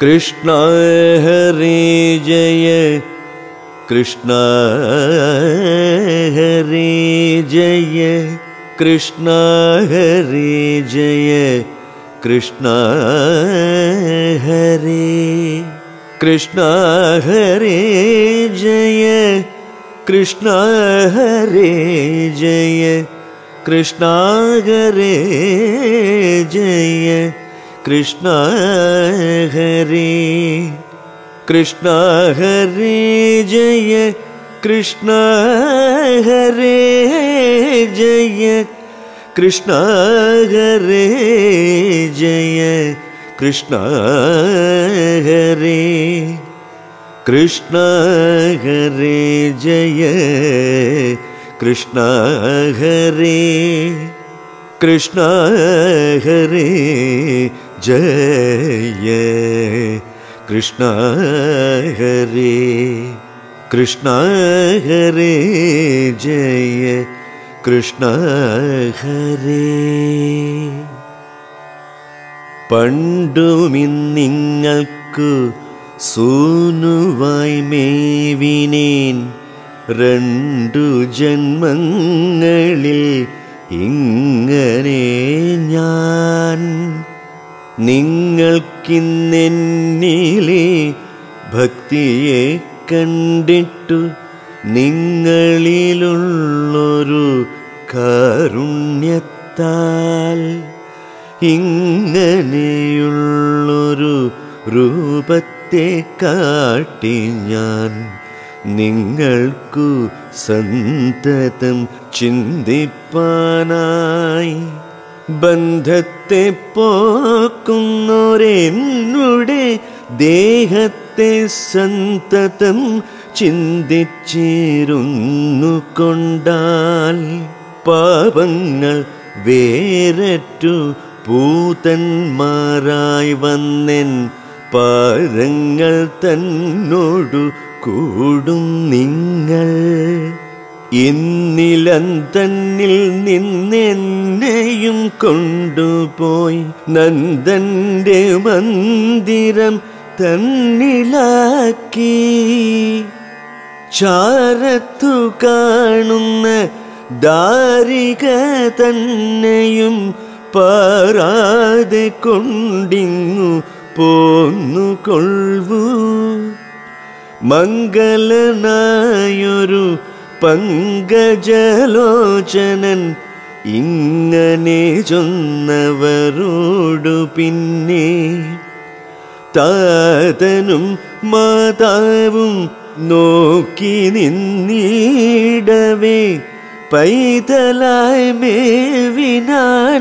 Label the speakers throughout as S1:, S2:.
S1: कृष्ण हरे जय कृष्ण हरे जय कृष्ण हरे जय कृष्ण हरे कृष्ण हरे जय कृष्ण हरे जय कृष्ण हरे जय कृष्ण हरे कृष्ण हरे जय कृष्ण हरे जय कृष्ण हरे जय कृष्ण हरे कृष्ण हरे जय कृष्ण हरे कृष्ण हरे जय कृष्ण हरे कृष्ण हरे जय कृष्ण हरे പണ്ടുമിന്നിങ്ങൾക്കു സൂനുവായി മേവിനേൻ രണ്ടു ജന്മങ്ങളിൽ ഇങ്ങനെ ഞാൻ നിങ്ങൾക്കിന്നെന്നിലെ ഭക്തിയെ കണ്ടിട്ടു നിങ്ങളിലുള്ളൊരു കാരുണ്യത്താൽ ഇങ്ങനെയുള്ളൊരു രൂപത്തെ കാട്ടി ഞാൻ നിങ്ങൾക്കു സന്തതം ചിന്തിപ്പാനായി ബന്ധത്തെ പോക്കുന്നൊരെന്നുടെ ദേഹത്തെ സന്തതം ചിന്തിച്ചിരുന്നു കൊണ്ടാൽ പാപങ്ങൾ വേരറ്റു പൂതന്മാരായി വന്നെൻ പാദങ്ങൾ തന്നോടു കൂടും നിങ്ങൾ ഇന്നിലം തന്നിൽ നിന്നെന്നെയും കൊണ്ടുപോയി നന്ദന്റെ മന്ദിരം തന്നിലാക്കി ചാരത്തു കാണുന്ന ദാരിക തന്നെയും പാറാതെ കൊണ്ടിങ്ങു പോന്നു കൊള്ളൂ മംഗലനായൊരു പങ്കജലോചനൻ ഇങ്ങനെ ചൊന്നവരോടു പിന്നെ താതനും മാതാവും നോക്കി നിന്നിടവേ പൈതലായി മേവിനാൻ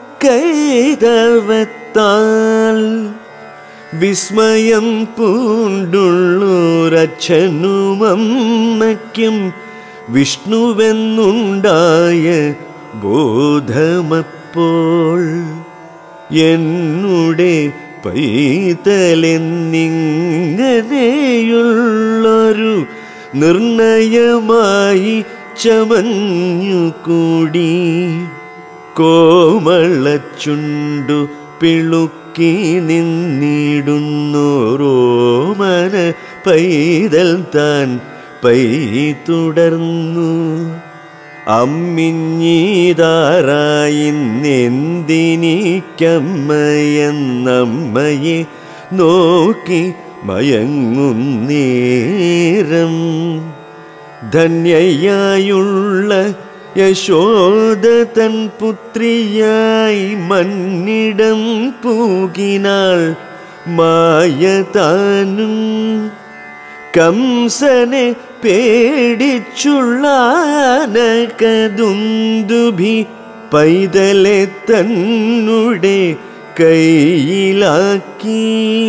S1: കൈതവത്താൽ വിസ്മയം പൂണ്ടുള്ളൊരച്ഛനും അമ്മയ്ക്കും വിഷ്ണുവെന്നുണ്ടായ ബോധമപ്പോൾ എന്നുടെ പൈതലെന്നിങ്ങനെയുള്ളൊരു നിർണയമായി ചമഞ്ഞുകൂടി കോമളച്ചുണ്ടു പിളുക്കി നിന്നിടുന്നോരോമന പൈതൽ താൻ പൈ തുടർന്നു അമ്മിഞ്ഞീതാറായിന്നെന്തിനിക്കമ്മയെന്നമ്മയെ നോക്കി മയങ്ങുന്നേരം ധന്യയായുള്ള യശോദ തൻ പുത്രിയായി മന്നിടം പൂകിനാൾ മായ താനും കംസനെ പേടിച്ചുള്ള കതുന്തുഭി പൈതലെ തന്നുടെ കയ്യിലാക്കി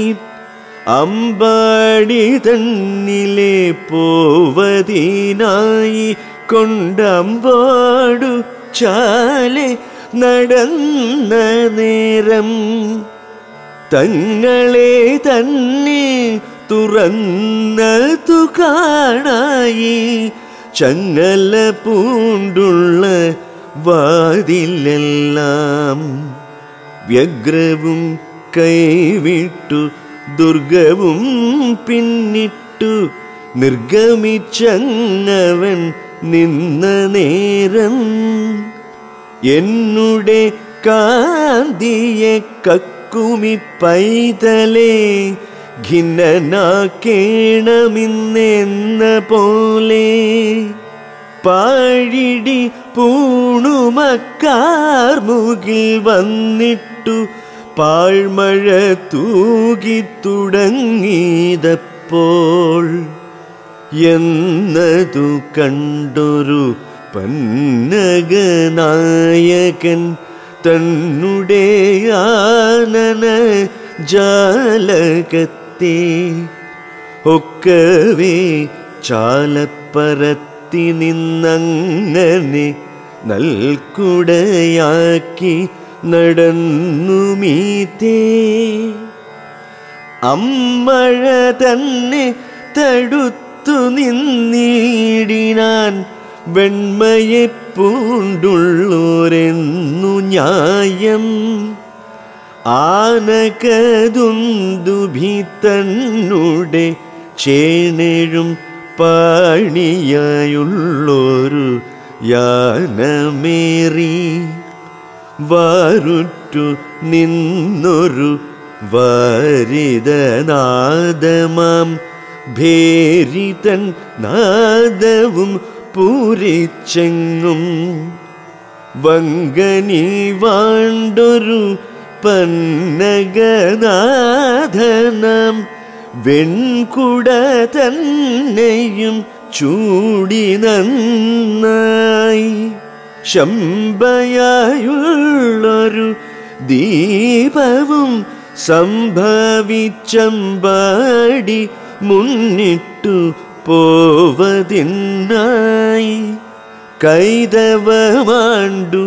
S1: അമ്പാടി തന്നിലെ പോവതിനായി കൊണ്ടമ്പാടു ചാലെ നടന്ന നേരം തങ്ങളെ തന്നെ തുറന്നതു കാണായി ചങ്ങല പൂണ്ടുള്ള വാതിലെല്ലാം വ്യഗ്രവും കൈവിട്ടു ദുർഗവും പിന്നിട്ടു നിർഗമിച്ചങ്ങവൻ നിന്ന നേരം എന്നുടെ കാന്തിയെ കക്കുമി പൈതലേ ഖിന്നനാക്കേണമെന്നെന്ന പോലെ പാഴിടി പൂണുമക്കാർ മുകിൽ വന്നിട്ടു പാഴ്മഴ തൂകി തുടങ്ങിയതപ്പോൾ എന്നതു കണ്ടൊരു പന്നകനായകൻ തന്നുടെ ആനന ജാലകത്തെ ഒക്കവേ ചാലപ്പരത്തി നിന്നങ്ങനെ നൽകുടയാക്കി നടന്നു മീത്തേ അമ്മഴ തന്നെ തടുത്തു നിന്നീടിനാൻ വെണ്മയെ പൂണ്ടുള്ളോരെന്നു ന്യായം ആനകതുന്തുഭി തന്നുടെ ചേണഴും പാണിയായുള്ളൊരു യാനമേറി വാരുറ്റു നിന്നൊരു വാരിതനാദമാം ഭേരിതൻ നാദവും പൂരിച്ചെങ്ങും വങ്കനി വാണ്ടൊരു പന്നഗനാഥനം വെൺകുട തന്നെയും ചൂടി നന്നായി ശമ്പയായുള്ളൊരു ദീപവും സംഭവിച്ചമ്പാടി മുന്നിട്ടു പോവതിനായി കൈതവമാണ്ടു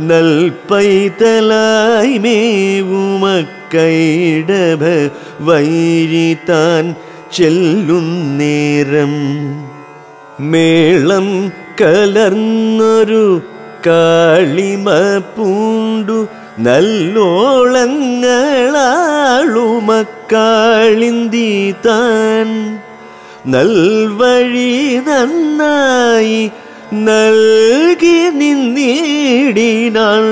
S1: നൽപൈതലായി മേവുമക്കൈടഭ വൈരി താൻ ചെല്ലുന്നേരം മേളം കലർന്നൊരു കാളിമ പൂണ്ടു നല്ലോളങ്ങളാളുമക്കാളിന്തി താൻ നൽവഴി നന്നായി നൽകി നിന്നീടിനാൾ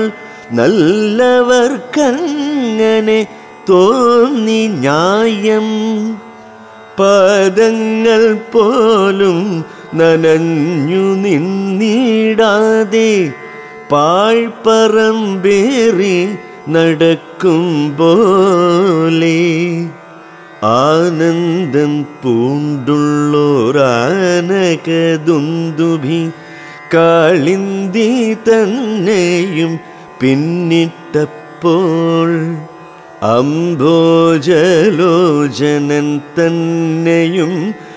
S1: നല്ലവർക്കങ്ങനെ തോന്നി ന്യായം പദങ്ങൾ പോലും നനഞ്ഞു നിന്നിടാതെ പാഴ്പറമ്പേറി നടക്കും പോലെ ആനന്ദം പൂണ്ടുള്ളോരാനകതുന്തുഭി കാളിന്തി തന്നെയും പിന്നിട്ടപ്പോൾ അംഭോജലോചനൻ തന്നെയും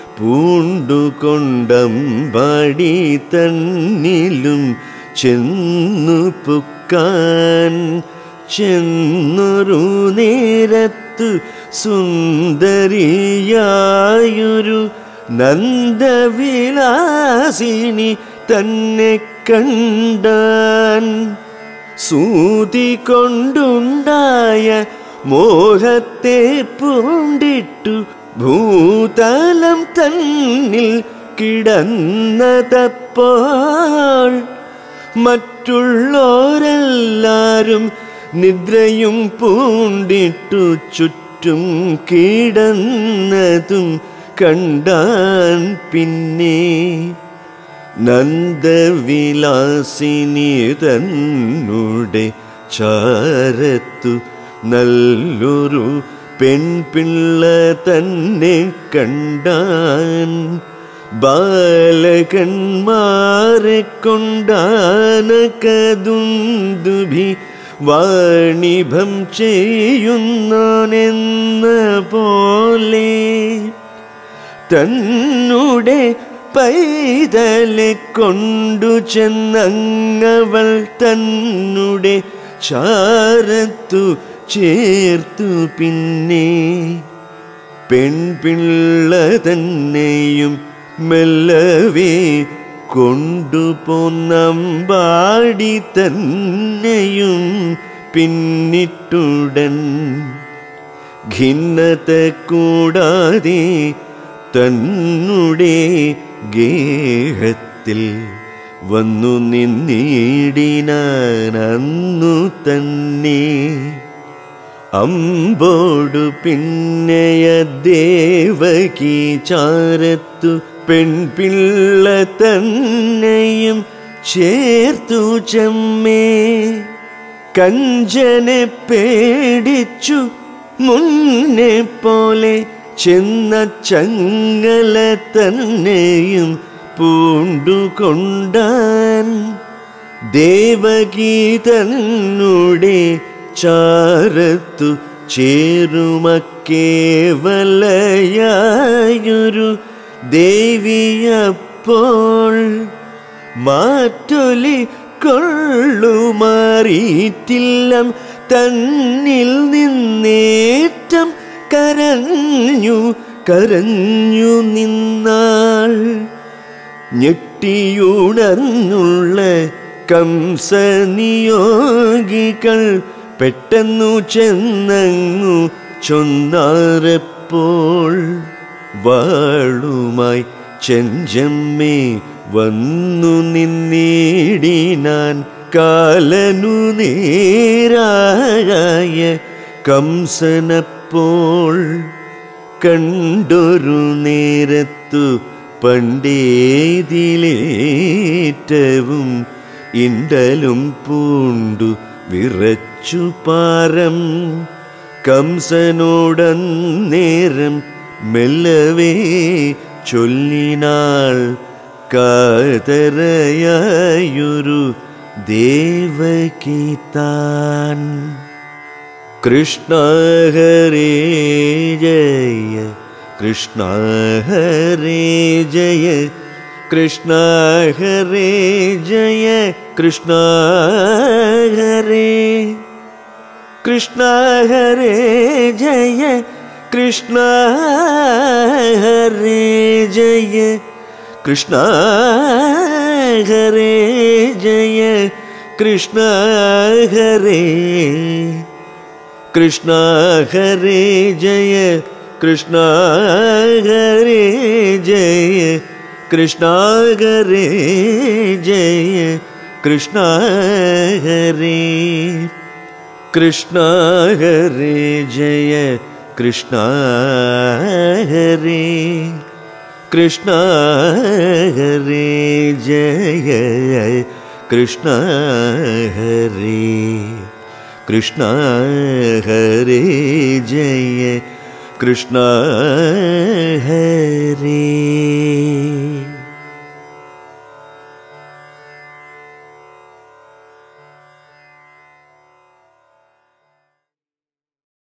S1: പൂണ്ടുകൊണ്ടമ്പാടി തന്നിലും ചെന്നു പുക്കാൻ ചെന്നൊരു നേരത്തു സുന്ദരിയായൊരു നന്ദവിലാസിനി തന്നെ കണ്ടാൻ സൂതി കൊണ്ടുണ്ടായ മോഹത്തെ പൂണ്ടിട്ടു ഭൂതലം തന്നിൽ കിടന്നതപ്പോൾ മറ്റുള്ളോരെല്ലാരും നിദ്രയും പൂണ്ടിട്ടു ചുറ്റും കിടന്നതും കണ്ടാൻ പിന്നെ നന്ദവിലാസിനി തന്നുടെ ചാരത്തു നല്ലൊരു പെൺപിള്ള തന്നെ കണ്ടാൻ ബാലകന്മാരെ കൊണ്ടാനകതുന്തുഭി വാണിഭം ചെയ്യുന്നോനെന്ന പോലെ തന്നുടെ പൈതലെ കൊണ്ടു ചെന്നങ്ങവൾ തന്നുടെ ചാരത്തു ചേർത്തു പിന്നെ പെൺപിള്ള തന്നെയും മെല്ലവേ കൊണ്ടുപോന്നമ്പാടി തന്നെയും പിന്നിട്ടുടൻ ഖിന്നത കൂടാതെ തന്നുടെ ഗേഹത്തിൽ വന്നു നിന്നിടിനാൻ അന്നു തന്നെ അമ്പോടു പിന്നെയ ദേവകി ചാരത്തു പെൺപിള്ള തന്നെയും ചേർത്തു ചെമ്മേ കഞ്ചനെ പേടിച്ചു മുന്നേ പോലെ ചെന്ന ചങ്ങല തന്നെയും പൂണ്ടുകൊണ്ടാൻ ദേവകി തന്നുടെ ചാരത്തു ചേരുമക്കേവലയായൊരു ദേവിയപ്പോൾ മാറ്റൊലി കൊള്ളുമാറിയിട്ടില്ലം തന്നിൽ നിന്നേറ്റം കരഞ്ഞു കരഞ്ഞു നിന്നാൾ ഞെട്ടിയുണർന്നുള്ള കംസനിയോഗികൾ പെട്ടെന്നു ചെന്നങ്ങു ചൊന്നാറപ്പോൾ വാളുമായി ചെഞ്ചമ്മേ വന്നു നിന്നിടിനാൻ കാലനു നേരായ കംസനപ്പോൾ കണ്ടൊരു നേരത്തു പണ്ടേതിലേറ്റവും ഇണ്ടലും പൂണ്ടു വിറച്ചു പാരം കംസനോടന്നേരം മെല്ലവേ ചൊല്ലിനാൾ കാതരയായൊരു ദേവകി താൻ കൃഷ്ണ ഹരേ ജയ കൃഷ്ണ ഹരേ ജയ കൃഷ്ണ ഹരേ ജയ കൃഷ്ണ ഹരേ കൃഷ്ണ ഹരേ ജയ കൃഷ്ണ ഹരേ ജയ കൃഷ്ണ ഹരേ ജയ കൃഷ്ണ ഹരേ കൃഷ്ണ ഹരേ ജയ കൃഷ്ണ ഹരേ ജയ കൃഷ്ണ ഹരേ ജയ കൃഷ്ണ ഹരേ കൃഷ്ണ ഹരേ ജയ കൃഷ്ണ ഹരേ കൃഷ്ണ ഹരേ ജയ കൃഷ്ണ ഹരേ കൃഷ്ണ ഹരേ ജയ കൃഷ്ണ ഹരേ